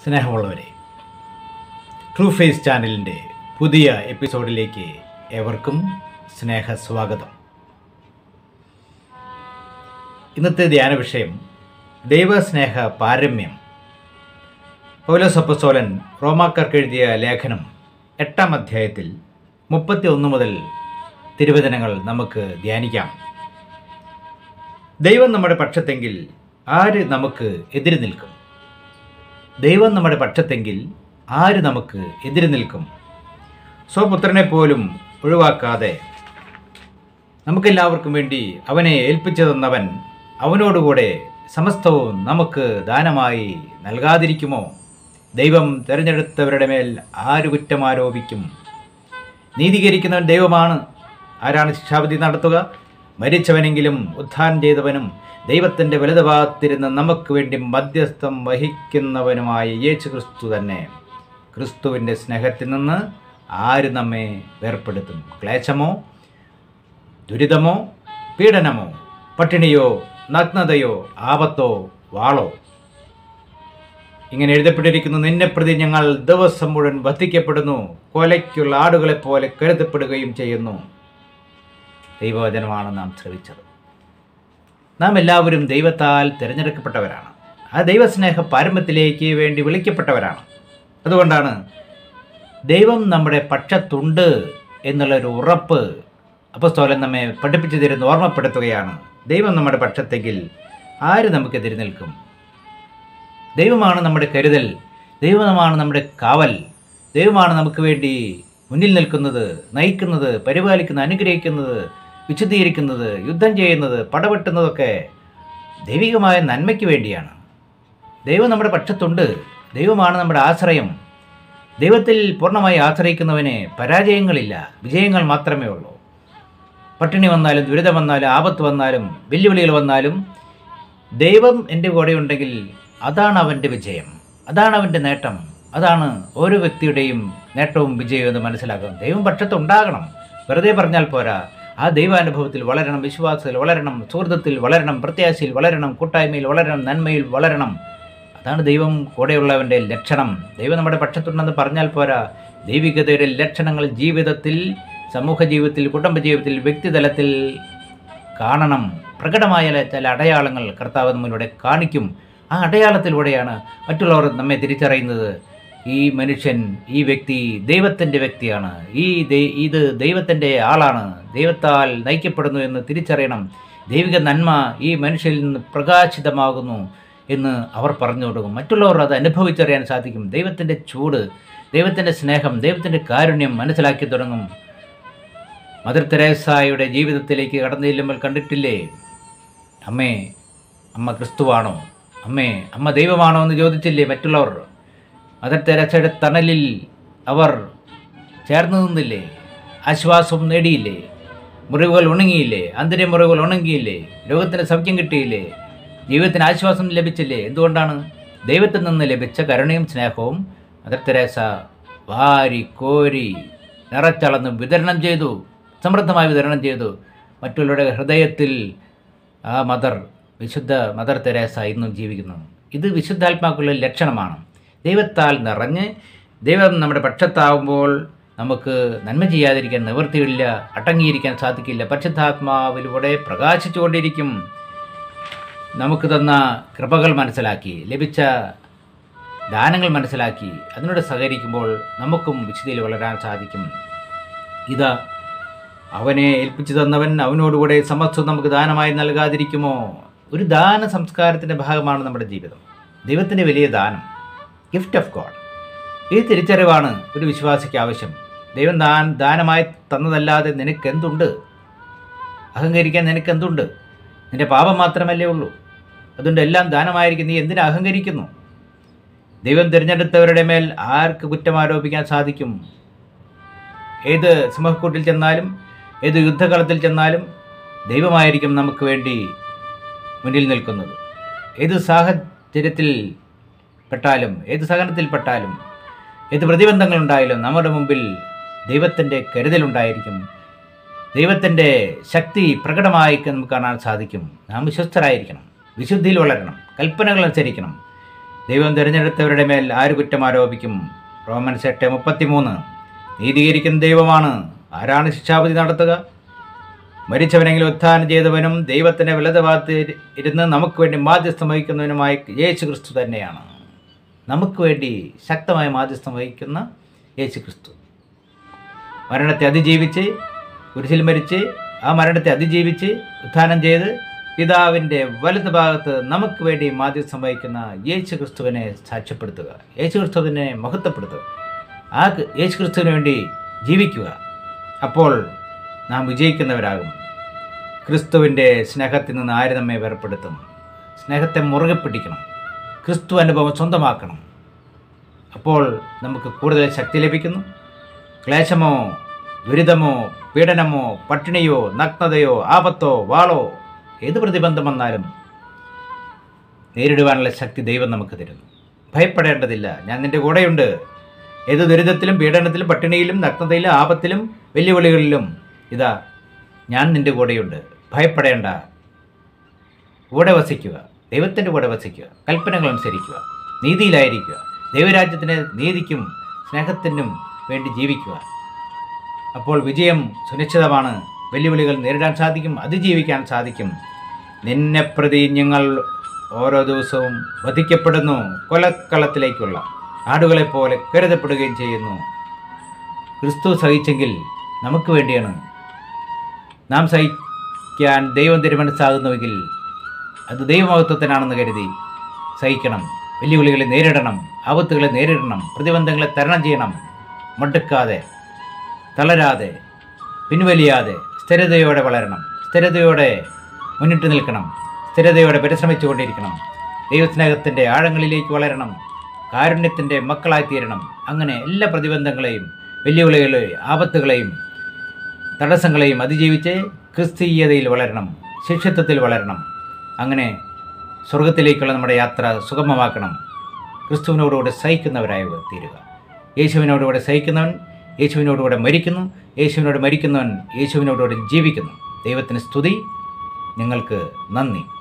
സ്നേഹമുള്ളവരെ true face ചാനലിൻ്റെ പുതിയ എപ്പിസോഡിലേക്ക് ഏവർക്കും സ്നേഹ സ്വാഗതം ഇന്നത്തെ ധ്യാന വിഷയം ദൈവസ്നേഹ പാരമ്യം പൗലോസ് അപ്പസ്തോലൻ റോമാക്കാർക്ക് എഴുതിയ ലേഖനം എട്ടാം അധ്യായത്തിൽ മുപ്പത്തി ഒന്ന് മുതൽ തിരുവചനങ്ങൾ നമുക്ക് ധ്യാനിക്കാം ദൈവം നമ്മുടെ പക്ഷത്തെങ്കിൽ ആര് നമുക്ക് എതിര് നിൽക്കും ദൈവം നമ്മുടെ പക്ഷത്തെങ്കിൽ ആര് നമുക്ക് എതിര് നിൽക്കും സ്വപുത്രനെ പോലും ഒഴിവാക്കാതെ നമുക്കെല്ലാവർക്കും വേണ്ടി അവനെ ഏൽപ്പിച്ചു തന്നവൻ അവനോടുകൂടെ സമസ്തവും നമുക്ക് ദാനമായി നൽകാതിരിക്കുമോ ദൈവം തിരഞ്ഞെടുത്തവരുടെ മേൽ ആര് കുറ്റം ആരോപിക്കും നീതീകരിക്കുന്നവൻ ദൈവമാണ് ആരാണ് ശിക്ഷാവിധി നടത്തുക മരിച്ചവനെങ്കിലും ഉദ്ധാനം ചെയ്തവനും ദൈവത്തിൻ്റെ വലതുഭാഗത്തിരുന്ന് നമുക്ക് വേണ്ടി മധ്യസ്ഥം വഹിക്കുന്നവനുമായ യേശു ക്രിസ്തു തന്നെ ക്രിസ്തുവിൻ്റെ സ്നേഹത്തിൽ നിന്ന് ആര് നമ്മെ വേർപ്പെടുത്തും ക്ലേശമോ ദുരിതമോ പീഡനമോ പട്ടിണിയോ നഗ്നതയോ ആപത്തോ വാളോ ഇങ്ങനെ എഴുതപ്പെട്ടിരിക്കുന്നു നിന്നെ പ്രതി ഞങ്ങൾ ദിവസം മുഴുവൻ വധിക്കപ്പെടുന്നു കൊലയ്ക്കുള്ള ആടുകളെപ്പോലെ കരുതപ്പെടുകയും ചെയ്യുന്നു ദൈവവചനമാണ് നാം ശ്രവിച്ചത് നാം എല്ലാവരും ദൈവത്താൽ തിരഞ്ഞെടുക്കപ്പെട്ടവരാണ് ആ ദൈവസ്നേഹ പാരമ്പര്യത്തിലേക്ക് വേണ്ടി വിളിക്കപ്പെട്ടവരാണ് അതുകൊണ്ടാണ് ദൈവം നമ്മുടെ പക്ഷത്തുണ്ട് എന്നുള്ളൊരു ഉറപ്പ് അപ്പസ്തോലൻ നമ്മെ പഠിപ്പിച്ചു തരുന്ന ഓർമ്മപ്പെടുത്തുകയാണ് ദൈവം നമ്മുടെ പക്ഷത്തെങ്കിൽ ആര് നമുക്കെതിരെ നിൽക്കും ദൈവമാണ് നമ്മുടെ കരുതൽ ദൈവമാണ് നമ്മുടെ കാവൽ ദൈവമാണ് നമുക്ക് വേണ്ടി മുന്നിൽ നിൽക്കുന്നത് നയിക്കുന്നത് പരിപാലിക്കുന്നത് അനുഗ്രഹിക്കുന്നത് വിശദീകരിക്കുന്നത് യുദ്ധം ചെയ്യുന്നത് പടവെട്ടുന്നതൊക്കെ ദൈവികമായ നന്മയ്ക്ക് വേണ്ടിയാണ് ദൈവം നമ്മുടെ പക്ഷത്തുണ്ട് ദൈവമാണ് നമ്മുടെ ആശ്രയം ദൈവത്തിൽ പൂർണ്ണമായി ആശ്രയിക്കുന്നവന് പരാജയങ്ങളില്ല വിജയങ്ങൾ മാത്രമേ ഉള്ളൂ പട്ടിണി വന്നാലും ദുരിതം വന്നാലും ആപത്ത് വന്നാലും വെല്ലുവിളികൾ വന്നാലും ദൈവം എൻ്റെ കൂടെ ഉണ്ടെങ്കിൽ അതാണ് അവൻ്റെ വിജയം അതാണ് അവൻ്റെ നേട്ടം അതാണ് ഓരോ വ്യക്തിയുടെയും നേട്ടവും വിജയവും എന്ന് മനസ്സിലാക്കണം ദൈവം പക്ഷത്തുണ്ടാകണം വെറുതെ പറഞ്ഞാൽ പോരാ ആ ദൈവാനുഭവത്തിൽ വളരണം വിശ്വാസത്തിൽ വളരണം സുഹൃത്തത്തിൽ വളരണം പ്രത്യാശയിൽ വളരണം കൂട്ടായ്മയിൽ വളരണം നന്മയിൽ വളരണം അതാണ് ദൈവം കൂടെയുള്ളവൻ്റെ ലക്ഷണം ദൈവം നമ്മുടെ പക്ഷത്തുണ്ടെന്ന് പറഞ്ഞാൽ പോരാ ദൈവികതയുടെ ലക്ഷണങ്ങൾ ജീവിതത്തിൽ സമൂഹ ജീവിതത്തിൽ കുടുംബ ജീവിതത്തിൽ വ്യക്തിതലത്തിൽ കാണണം പ്രകടമായ ചില അടയാളങ്ങൾ കർത്താവ് നമ്മളിലൂടെ കാണിക്കും ആ അടയാളത്തിലൂടെയാണ് മറ്റുള്ളവർ നമ്മെ തിരിച്ചറിയുന്നത് ഈ മനുഷ്യൻ ഈ വ്യക്തി ദൈവത്തിൻ്റെ വ്യക്തിയാണ് ഈ ഇത് ദൈവത്തിൻ്റെ ആളാണ് ദൈവത്താൽ നയിക്കപ്പെടുന്നു എന്ന് തിരിച്ചറിയണം ദൈവിക നന്മ ഈ മനുഷ്യരിൽ നിന്ന് പ്രകാശിതമാകുന്നു എന്ന് അവർ പറഞ്ഞു കൊടുക്കും മറ്റുള്ളവർ അത് അനുഭവിച്ചറിയാൻ സാധിക്കും ദൈവത്തിൻ്റെ ചൂട് ദൈവത്തിൻ്റെ സ്നേഹം ദൈവത്തിൻ്റെ കാരുണ്യം മനസ്സിലാക്കി തുടങ്ങും മദർ തെരേസായുടെ ജീവിതത്തിലേക്ക് കടന്നു ചെല്ലുമ്പോൾ കണ്ടിട്ടില്ലേ അമ്മേ അമ്മ ക്രിസ്തുവാണോ അമ്മേ അമ്മ ദൈവമാണോ എന്ന് ചോദിച്ചില്ലേ മറ്റുള്ളവർ മദർ തെരേസയുടെ തണലിൽ അവർ ചേർന്ന് നിന്നില്ലേ ആശ്വാസം നേടിയില്ലേ മുറിവുകൾ ഉണങ്ങിയില്ലേ അന്തര്യ മുറിവുകൾ ഉണങ്ങിയില്ലേ രോഗത്തിന് സൗഖ്യം കിട്ടിയില്ലേ ജീവിതത്തിന് ആശ്വാസം ലഭിച്ചില്ലേ എന്തുകൊണ്ടാണ് ദൈവത്തിൽ നിന്ന് ലഭിച്ച കരുണയും സ്നേഹവും മദർ തെരേസ വാരി കോരി നിറച്ചളന്ന് വിതരണം ചെയ്തു സമൃദ്ധമായി വിതരണം ചെയ്തു മറ്റുള്ളവരുടെ ഹൃദയത്തിൽ ആ മദർ വിശുദ്ധ മദർ തെരേസ ഇന്നും ജീവിക്കുന്നു ഇത് വിശുദ്ധാത്മാക്കളുടെ ലക്ഷണമാണ് ദൈവത്താൽ നിറഞ്ഞ് ദൈവം നമ്മുടെ പക്ഷത്താവുമ്പോൾ നമുക്ക് നന്മ ചെയ്യാതിരിക്കാൻ നിവൃത്തിയില്ല അടങ്ങിയിരിക്കാൻ സാധിക്കില്ല പരിശുദ്ധാത്മാവിലൂടെ പ്രകാശിച്ചുകൊണ്ടിരിക്കും നമുക്ക് തന്ന കൃപകൾ മനസ്സിലാക്കി ലഭിച്ച ദാനങ്ങൾ മനസ്സിലാക്കി അതിനോട് സഹകരിക്കുമ്പോൾ നമുക്കും വിശുദ്ധിയിൽ വളരാൻ സാധിക്കും ഇത് അവനെ ഏൽപ്പിച്ചു തന്നവൻ അവനോടുകൂടെ സമസ്തം നമുക്ക് ദാനമായി നൽകാതിരിക്കുമോ ഒരു ദാന സംസ്കാരത്തിൻ്റെ ഭാഗമാണ് നമ്മുടെ ജീവിതം ദൈവത്തിൻ്റെ വലിയ ദാനം ഗിഫ്റ്റ് ഓഫ് ഗോഡ് ഈ തിരിച്ചറിവാണ് ഒരു വിശ്വാസിക്ക് ആവശ്യം ദൈവം ദാൻ ദാനമായി തന്നതല്ലാതെ നിനക്കെന്തുണ്ട് അഹങ്കരിക്കാൻ നിനക്കെന്തുണ്ട് നിന്റെ പാപം മാത്രമല്ലേ ഉള്ളൂ അതുകൊണ്ട് എല്ലാം ദാനമായിരിക്കും നീ എന്തിനു അഹങ്കരിക്കുന്നു ദൈവം തിരഞ്ഞെടുത്തവരുടെ മേൽ ആർക്ക് കുറ്റം ആരോപിക്കാൻ സാധിക്കും ഏത് സിംഹക്കൂട്ടിൽ ചെന്നാലും ഏത് യുദ്ധകളത്തിൽ ചെന്നാലും ദൈവമായിരിക്കും നമുക്ക് വേണ്ടി മുന്നിൽ നിൽക്കുന്നത് ഏത് സാഹചര്യത്തിൽ പെട്ടാലും ഏത് സഹനത്തിൽപ്പെട്ടാലും ഏത് പ്രതിബന്ധങ്ങളുണ്ടായാലും നമ്മുടെ മുമ്പിൽ ദൈവത്തിൻ്റെ കരുതലുണ്ടായിരിക്കും ദൈവത്തിൻ്റെ ശക്തി പ്രകടമായി നമുക്ക് കാണാൻ സാധിക്കും നാം വിശ്വസ്തരായിരിക്കണം വിശുദ്ധിയിൽ വളരണം കൽപ്പനകൾ അനുസരിക്കണം ദൈവം തിരഞ്ഞെടുത്തവരുടെ മേൽ ആര് കുറ്റം ആരോപിക്കും റോമൻസ് എട്ട് മുപ്പത്തിമൂന്ന് നീതീകരിക്കുന്ന ദൈവമാണ് ആരാണ് ശിക്ഷാപതി നടത്തുക മരിച്ചവനെങ്കിലും ഉത്ഥാനം ചെയ്തവനും ദൈവത്തിൻ്റെ വലതുഭാഗത്ത് ഇരു- ഇരുന്ന് നമുക്ക് വേണ്ടി മാധ്യസ്ഥം വഹിക്കുന്നവനുമായ യേശു ക്രിസ്തു തന്നെയാണ് നമുക്ക് വേണ്ടി ശക്തമായ മാധ്യസ്ഥം വഹിക്കുന്ന യേശു ക്രിസ്തു മരണത്തെ അതിജീവിച്ച് കുരിശിൽ മരിച്ച് ആ മരണത്തെ അതിജീവിച്ച് ഉത്ഥാനം ചെയ്ത് പിതാവിൻ്റെ വലത് ഭാഗത്ത് നമുക്ക് വേണ്ടി മാധ്യസ്ഥം വഹിക്കുന്ന യേശു ക്രിസ്തുവിനെ സാക്ഷ്യപ്പെടുത്തുക യേശു ക്രിസ്തുവിനെ മഹത്വപ്പെടുത്തുക ആ ക- യേശു ക്രിസ്തുവിന് വേണ്ടി ജീവിക്കുക അപ്പോൾ നാം വിജയിക്കുന്നവരാകും ക്രിസ്തുവിൻ്റെ സ്നേഹത്തിൽ നിന്ന് ആര് നമ്മെ വേർപ്പെടുത്തും സ്നേഹത്തെ മുറുകെ പിടിക്കണം ക്രിസ്തു അനുഭവം സ്വന്തമാക്കണം അപ്പോൾ നമുക്ക് കൂടുതൽ ശക്തി ലഭിക്കുന്നു ക്ലേശമോ ദുരിതമോ പീഡനമോ പട്ടിണിയോ നഗ്നതയോ ആപത്തോ വാളോ ഏത് പ്രതിബന്ധം വന്നാലും നേരിടുവാനുള്ള ശക്തി ദൈവം നമുക്ക് തരുന്നു ഭയപ്പെടേണ്ടതില്ല ഞാൻ നിൻ്റെ കൂടെയുണ്ട് ഏത് ദുരിതത്തിലും പീഡനത്തിലും പട്ടിണിയിലും നഗ്നതയിലും ആപത്തിലും വെല്ലുവിളികളിലും ഇതാ ഞാൻ നിൻ്റെ കൂടെയുണ്ട് ഭയപ്പെടേണ്ട കൂടെ വസിക്കുക ദൈവത്തിൻ്റെ കൂടെ വസിക്കുക കൽപ്പനകൾ അനുസരിക്കുക നീതിയിലായിരിക്കുക ദൈവരാജ്യത്തിന് നീതിക്കും സ്നേഹത്തിനും വേണ്ടി ജീവിക്കുക അപ്പോൾ വിജയം സുനിശ്ചിതമാണ് വെല്ലുവിളികൾ നേരിടാൻ സാധിക്കും അതിജീവിക്കാൻ സാധിക്കും നിന്നെ പ്രതി ഞങ്ങൾ ഓരോ ദിവസവും വധിക്കപ്പെടുന്നു കൊലക്കളത്തിലേക്കുള്ള ആടുകളെപ്പോലെ കരുതപ്പെടുകയും ചെയ്യുന്നു ക്രിസ്തു സഹിച്ചെങ്കിൽ നമുക്ക് വേണ്ടിയാണ് നാം സഹിക്കാൻ ദൈവം തിരുമനസ്സാകുന്നുവെങ്കിൽ അത് ദൈവമഹത്വത്തിനാണെന്ന് കരുതി സഹിക്കണം വെല്ലുവിളികളെ നേരിടണം ആപത്തുകളെ നേരിടണം പ്രതിബന്ധങ്ങളെ തരണം ചെയ്യണം മടുക്കാതെ തളരാതെ പിൻവലിയാതെ സ്ഥിരതയോടെ വളരണം സ്ഥിരതയോടെ മുന്നിട്ട് നിൽക്കണം സ്ഥിരതയോടെ പരിശ്രമിച്ചുകൊണ്ടിരിക്കണം ദൈവസ്നേഹത്തിൻ്റെ ആഴങ്ങളിലേക്ക് വളരണം കാരുണ്യത്തിൻ്റെ മക്കളായി തീരണം അങ്ങനെ എല്ലാ പ്രതിബന്ധങ്ങളെയും വെല്ലുവിളികളെയും ആപത്തുകളെയും തടസ്സങ്ങളെയും അതിജീവിച്ച് ക്രിസ്തീയതയിൽ വളരണം ശിഷ്യത്വത്തിൽ വളരണം അങ്ങനെ സ്വർഗത്തിലേക്കുള്ള നമ്മുടെ യാത്ര സുഗമമാക്കണം ക്രിസ്തുവിനോടുകൂടെ സഹിക്കുന്നവരായി തീരുക യേശുവിനോടുകൂടെ സഹിക്കുന്നവൻ യേശുവിനോടുകൂടെ മരിക്കുന്നു യേശുവിനോട് മരിക്കുന്നവൻ യേശുവിനോടുകൂടെ ജീവിക്കുന്നു ദൈവത്തിന് സ്തുതി നിങ്ങൾക്ക് നന്ദി